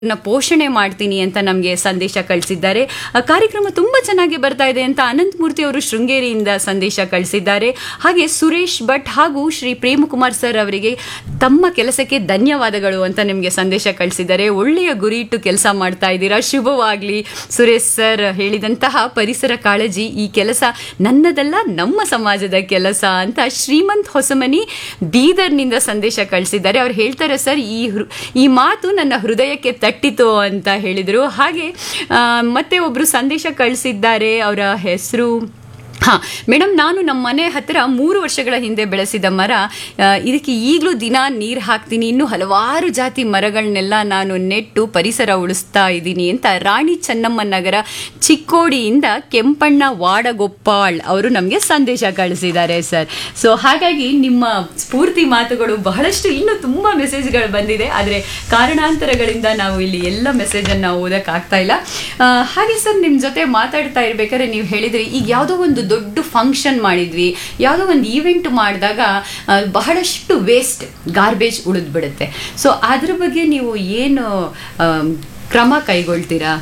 ನ ಪೋಷಣೆ ಮಾಡ್ತೀನಿ ಅಂತ ನಮಗೆ ಸಂದೇಶ ಕಳಿಸಿದ್ದಾರೆ ಆ ಕಾರ್ಯಕ್ರಮ ತುಂಬಾ ಚೆನ್ನಾಗಿ ಬರ್ತಾ ಇದೆ ಅಂತ ಅನಂತ್ ಮೂರ್ತಿ ಅವರು ಶೃಂಗೇರಿಯಿಂದ ಸಂದೇಶ ಕಳಿಸಿದ್ದಾರೆ ಹಾಗೆ ಸುರೇಶ್ ಭಟ್ ಹಾಗೂ ಶ್ರೀ ಪ್ರೇಮಕುಮಾರ್ ಸರ್ ಅವರಿಗೆ ತಮ್ಮ ಕೆಲಸಕ್ಕೆ ಧನ್ಯವಾದಗಳು ಅಂತ ನಿಮಗೆ ಸಂದೇಶ ಕಳಿಸಿದ್ದಾರೆ ಒಳ್ಳೆಯ ಗುರಿ ಇಟ್ಟು ಕೆಲಸ ಮಾಡ್ತಾ ಇದ್ದೀರಾ ಶುಭವಾಗ್ಲಿ ಸುರೇಶ್ ಸರ್ ಹೇಳಿದಂತಹ ಪರಿಸರ ಕಾಳಜಿ ಈ ಕೆಲಸ ನನ್ನದಲ್ಲ ನಮ್ಮ ಸಮಾಜದ ಕೆಲಸ ಅಂತ ಶ್ರೀಮಂತ್ ಹೊಸಮನಿ ಬೀದರ್ನಿಂದ ಸಂದೇಶ ಕಳಿಸಿದ್ದಾರೆ ಅವ್ರು ಹೇಳ್ತಾರೆ ಸರ್ ಈ ಹೃ- ಈ ಮಾತು ನನ್ನ ಹೃದಯಕ್ಕೆ ತಟ್ಟಿತು ಅಂತ ಹೇಳಿದರು ಹಾಗೆ ಆ, ಮತ್ತೆ ಒಬ್ರು ಸಂದೇಶ ಕಳಿಸಿದ್ದಾರೆ ಅವರ ಹೆಸರು ಹಾ ಮೇಡಮ್ ನಾನು ನಮ್ಮ ಮನೆ ಹತ್ತಿರ ಮೂರು ವರ್ಷಗಳ ಹಿಂದೆ ಬೆಳೆಸಿದ ಮರ ಆ, ಇದಕ್ಕೆ ಈಗಲೂ ದಿನ ನೀರು ಹಾಕ್ತೀನಿ ಇನ್ನು ಹಲವಾರು ಜಾತಿ ಮರಗಳನ್ನೆಲ್ಲ ನಾನು ನೆಟ್ಟು ಪರಿಸರ ಉಳಿಸ್ತಾ ಇದ್ದೀನಿ ಅಂತ ರಾಣಿ ಚೆನ್ನಮ್ಮ ನಗರ ಚಿಕ್ಕೋಡಿಯಿಂದ ಕೆಂಪಣ್ಣ ವಾಡಗೊಪ್ಪಾಳ್ ಅವರು ನಮಗೆ ಸಂದೇಶ ಕಳಿಸಿದ್ದಾರೆ ಸರ್ ಸೊ ಹಾಗಾಗಿ ನಿಮ್ಮ ಸ್ಫೂರ್ತಿ ಮಾತುಗಳು ಬಹಳಷ್ಟು ಇನ್ನೂ ತುಂಬ ಮೆಸೇಜ್ಗಳು ಬಂದಿದೆ ಆದರೆ ಕಾರಣಾಂತರಗಳಿಂದ ನಾವು ಇಲ್ಲಿ ಎಲ್ಲ ಮೆಸೇಜನ್ನು ಓದೋಕ್ಕಾಗ್ತಾ ಇಲ್ಲ ಆ, ಹಾಗೆ ಸರ್ ನಿಮ್ಮ ಜೊತೆ ಮಾತಾಡ್ತಾ ಇರ್ಬೇಕಾದ್ರೆ ನೀವು ಹೇಳಿದ್ರಿ ಈಗ ಯಾವುದೋ ಒಂದು ದೊಡ್ಡ ಫಂಕ್ಷನ್ ಮಾಡಿದ್ವಿ ಯಾವುದೋ ಒಂದು ಈವೆಂಟ್ ಮಾಡಿದಾಗ ಆ, ಬಹಳಷ್ಟು ವೇಸ್ಟ್ ಗಾರ್ಬೇಜ್ ಉಳಿದ್ಬಿಡುತ್ತೆ ಸೊ ಅದ್ರ ಬಗ್ಗೆ ನೀವು ಏನು ಆ, ಕ್ರಮ ಕೈಗೊಳ್ತೀರಾ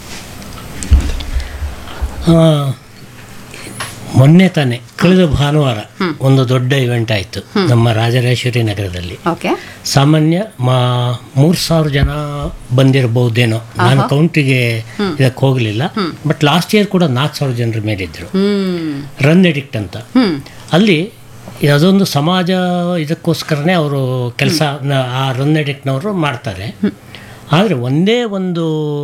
ಆ, ಮೊನ್ನೆ ತಾನೆ ಕಳೆದ ಭಾನುವಾರ ಒಂದು ದೊಡ್ಡ ಇವೆಂಟ್ ಆಯಿತು ನಮ್ಮ ರಾಜರಾಜೇಶ್ವರಿ ನಗರದಲ್ಲಿ ಓಕೆ ಸಾಮಾನ್ಯ ಮಾ ಮೂರು ಸಾವಿರ ಜನ ಬಂದಿರಬಹುದೇನೋ ನಾನು ಕೌಂಟಿಗೆ ಇದಕ್ಕೆ ಹೋಗಲಿಲ್ಲ ಬಟ್ ಲಾಸ್ಟ್ ಇಯರ್ ಕೂಡ ನಾಲ್ಕು ಸಾವಿರ ಜನರ ಮೇಲಿದ್ದರು ಹ್ಮ್ ರನ್ ಎಡಿಕ್ಟ್ ಅಂತ ಹ್ಮ್ ಅಲ್ಲಿ ಅದೊಂದು ಸಮಾಜ ಇದಕ್ಕೋಸ್ಕರನೇ ಅವರು ಕೆಲಸ ಆ ರನ್ ಎಡಿಕ್ಟ್ನವರು ಮಾಡ್ತಾರೆ ಆದರೆ ಒಂದೇ ಒಂದು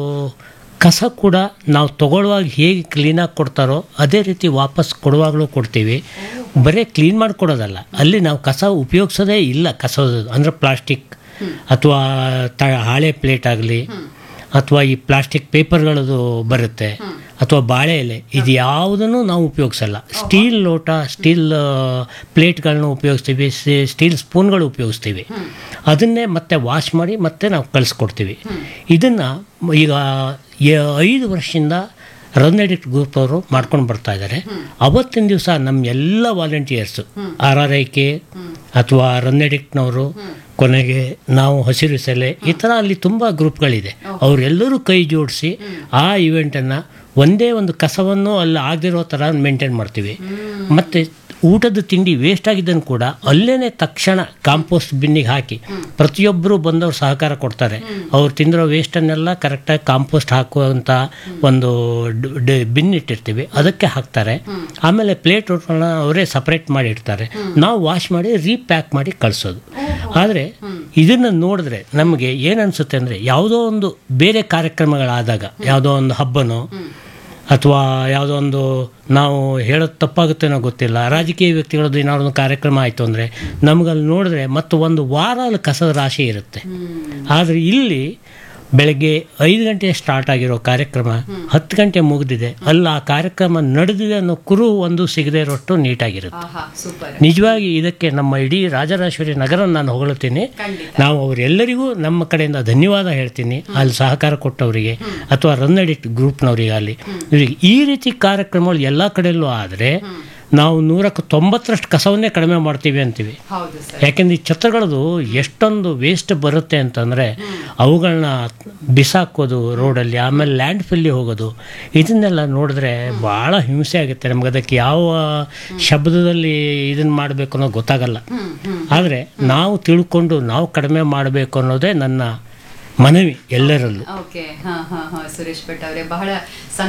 ಕಸ ಕೂಡ ನಾವು ತಗೊಳ್ಳುವಾಗ ಹೇಗೆ ಕ್ಲೀನಾಗಿ ಕೊಡ್ತಾರೋ ಅದೇ ರೀತಿ ವಾಪಸ್ ಕೊಡುವಾಗಲೂ ಕೊಡ್ತೀವಿ ಬರೀ ಕ್ಲೀನ್ ಮಾಡಿ ಕೊಡೋದಲ್ಲ ಅಲ್ಲಿ ನಾವು ಕಸ ಉಪಯೋಗಿಸೋದೇ ಇಲ್ಲ ಕಸ ಅಂದರೆ ಪ್ಲಾಸ್ಟಿಕ್ ಅಥವಾ ತ ಹಾಳೆ ಪ್ಲೇಟ್ ಆಗಲಿ ಅಥವಾ ಈ ಪ್ಲಾಸ್ಟಿಕ್ ಪೇಪರ್ಗಳದು ಬರುತ್ತೆ ಅಥವಾ ಬಾಳೆ ಎಲೆ ಇದು ಯಾವುದನ್ನು ನಾವು ಉಪಯೋಗಿಸಲ್ಲ ಸ್ಟೀಲ್ ಲೋಟ ಸ್ಟೀಲ್ ಪ್ಲೇಟ್ಗಳನ್ನ ಉಪಯೋಗಿಸ್ತೀವಿ ಸಿ- ಸ್ಟೀಲ್ ಸ್ಪೂನ್ಗಳು ಉಪಯೋಗಿಸ್ತೀವಿ ಅದನ್ನೇ ಮತ್ತೆ ವಾಶ್ ಮಾಡಿ ಮತ್ತೆ ನಾವು ಕಳಿಸ್ಕೊಡ್ತೀವಿ ಇದನ್ನು ಈಗ ಯ- ಐದು ವರ್ಷದಿಂದ ರನ್ ಎಡಿಕ್ಟ್ ಗ್ರೂಪ್ ಅವರು ಮಾಡ್ಕೊಂಡು ಬರ್ತಾ ಇದ್ದಾರೆ ಅವತ್ತಿನ ದಿವಸ ನಮ್ಮ ಎಲ್ಲ volunteers R R I K ಅಥವಾ ರನ್ ಎಡಿಕ್ಟ್ನವರು ಕೊನೆಗೆ ನಾವು ಹಸಿರು ಸೆಲೆ ಈ ಥರ ಅಲ್ಲಿ ತುಂಬ ಗ್ರೂಪ್ಗಳಿದೆ ಅವರೆಲ್ಲರೂ ಕೈ ಜೋಡಿಸಿ ಆ ಇವೆಂಟನ್ನು ಒಂದೇ ಒಂದು ಕಸವನ್ನು ಅಲ್ಲಿ ಆಗದಿರೋ ಥರ ಮೇಂಟೈನ್ ಮಾಡ್ತೀವಿ ಮತ್ತು ಊಟದ ತಿಂಡಿ ವೇಸ್ಟ್ ಆಗಿದ್ದನ್ನು ಕೂಡ ಅಲ್ಲೇ ತಕ್ಷಣ ಕಾಂಪೋಸ್ಟ್ ಬಿನ್ನಿಗೆ ಹಾಕಿ ಪ್ರತಿಯೊಬ್ಬರು ಬಂದವರು ಸಹಕಾರ ಕೊಡ್ತಾರೆ ಅವ್ರು ತಿಂದಿರೋ ವೇಸ್ಟನ್ನೆಲ್ಲ ಕರೆಕ್ಟಾಗಿ ಕಾಂಪೋಸ್ಟ್ ಹಾಕುವಂಥ ಒಂದು ಡ್- ಡ್- ಬಿನ್ ಇಟ್ಟಿರ್ತೀವಿ ಅದಕ್ಕೆ ಹಾಕ್ತಾರೆ ಆಮೇಲೆ ಪ್ಲೇಟ್ ಊಟಗಳನ್ನ ಅವರೇ ಸಪ್ರೇಟ್ ಮಾಡಿ ಇಡ್ತಾರೆ ನಾವು ವಾಶ್ ಮಾಡಿ ರೀಪ್ಯಾಕ್ ಮಾಡಿ ಕಳಿಸೋದು ಆದರೆ ಇದನ್ನು ನೋಡಿದ್ರೆ ನಮಗೆ ಏನನ್ಸುತ್ತೆ ಅಂದರೆ ಯಾವುದೋ ಒಂದು ಬೇರೆ ಕಾರ್ಯಕ್ರಮಗಳಾದಾಗ ಯಾವುದೋ ಒಂದು ಹಬ್ಬನೋ ಅಥವಾ ಯಾವುದೋ ಒಂದು ನಾವು ಹೇಳೋದು ತಪ್ಪಾಗುತ್ತೇನೋ ಗೊತ್ತಿಲ್ಲ ರಾಜಕೀಯ ವ್ಯಕ್ತಿಗಳದ್ದು ಏನಾದ್ರು ಒಂದು ಕಾರ್ಯಕ್ರಮ ಆಯಿತು ಅಂದರೆ ನಮಗಲ್ಲಿ ನೋಡಿದ್ರೆ ಮತ್ತು ಒಂದು ವಾರ ಅಲ್ಲಿ ಕಸದ ರಾಶಿ ಇರುತ್ತೆ ಆದರೆ ಇಲ್ಲಿ ಬೆಳಗ್ಗೆ ಐದು ಗಂಟೆ ಸ್ಟಾರ್ಟ್ ಆಗಿರೋ ಕಾರ್ಯಕ್ರಮ ಹತ್ತು ಗಂಟೆ ಮುಗಿದಿದೆ ಅಲ್ಲಿ ಆ ಕಾರ್ಯಕ್ರಮ ನಡೆದಿದೆ ಅನ್ನೋ ಕುರು ಒಂದು ಸಿಗದೇ ಇರೋಷ್ಟು ನೀಟಾಗಿರುತ್ತೆ ಆಹಾ ಸೂಪರ್ ನಿಜವಾಗಿ ಇದಕ್ಕೆ ನಮ್ಮ ಇಡೀ ರಾಜರಾಜೇಶ್ವರಿ ನಗರ ನಾನು ಹೊಗಳುತ್ತೀನಿ ಖಂಡಿತ. ನಾವು ಅವರೆಲ್ಲರಿಗೂ ನಮ್ಮ ಕಡೆಯಿಂದ ಧನ್ಯವಾದ ಹೇಳ್ತೀನಿ ಅಲ್ಲಿ ಸಹಕಾರ ಕೊಟ್ಟವರಿಗೆ ಅಥವಾ ರನ್ ಎಡಿಟ್ ಗ್ರೂಪ್ನವರಿಗೆ ಅಲ್ಲಿ ಇವ್ರಿಗೆ ಈ ರೀತಿ ಕಾರ್ಯಕ್ರಮಗಳು ಎಲ್ಲ ಕಡೆಯಲ್ಲೂ ಆದರೆ ನಾವು ನೂರಕ್ಕೆ ತೊಂಬತ್ತರಷ್ಟು ಕಸವನ್ನೇ ಕಡಿಮೆ ಮಾಡ್ತೀವಿ ಅಂತೀವಿ ಹೌದು ಸರ್ ಯಾಕೆಂದ್ರೆ ಈ ಛತ್ರಗಳದು ಎಷ್ಟೊಂದು ವೇಸ್ಟ್ ಬರುತ್ತೆ ಅಂತಂದರೆ ಅವುಗಳನ್ನ ಬಿಸಾಕೋದು ರೋಡಲ್ಲಿ ಆಮೇಲೆ ಲ್ಯಾಂಡ್ ಫಿಲ್ಲಿ ಹೋಗೋದು ಇದನ್ನೆಲ್ಲ ನೋಡಿದ್ರೆ ಭಾಳ ಹಿಂಸೆ ಆಗುತ್ತೆ ನಮ್ಗೆ ಅದಕ್ಕೆ ಯಾವ ಶಬ್ದದಲ್ಲಿ ಇದನ್ನು ಮಾಡಬೇಕು ಅನ್ನೋದು ಗೊತ್ತಾಗಲ್ಲ ಆದರೆ ನಾವು ತಿಳ್ಕೊಂಡು ನಾವು ಕಡಿಮೆ ಮಾಡಬೇಕು ಅನ್ನೋದೇ ನನ್ನ ಮನವಿ ಎಲ್ಲರಲ್ಲೂ ಓಕೆ ಹಾ ಹಾ ಹಾ ಸುರೇಶ್ ಭಟ್ ಅವರೇ ಬಹಳ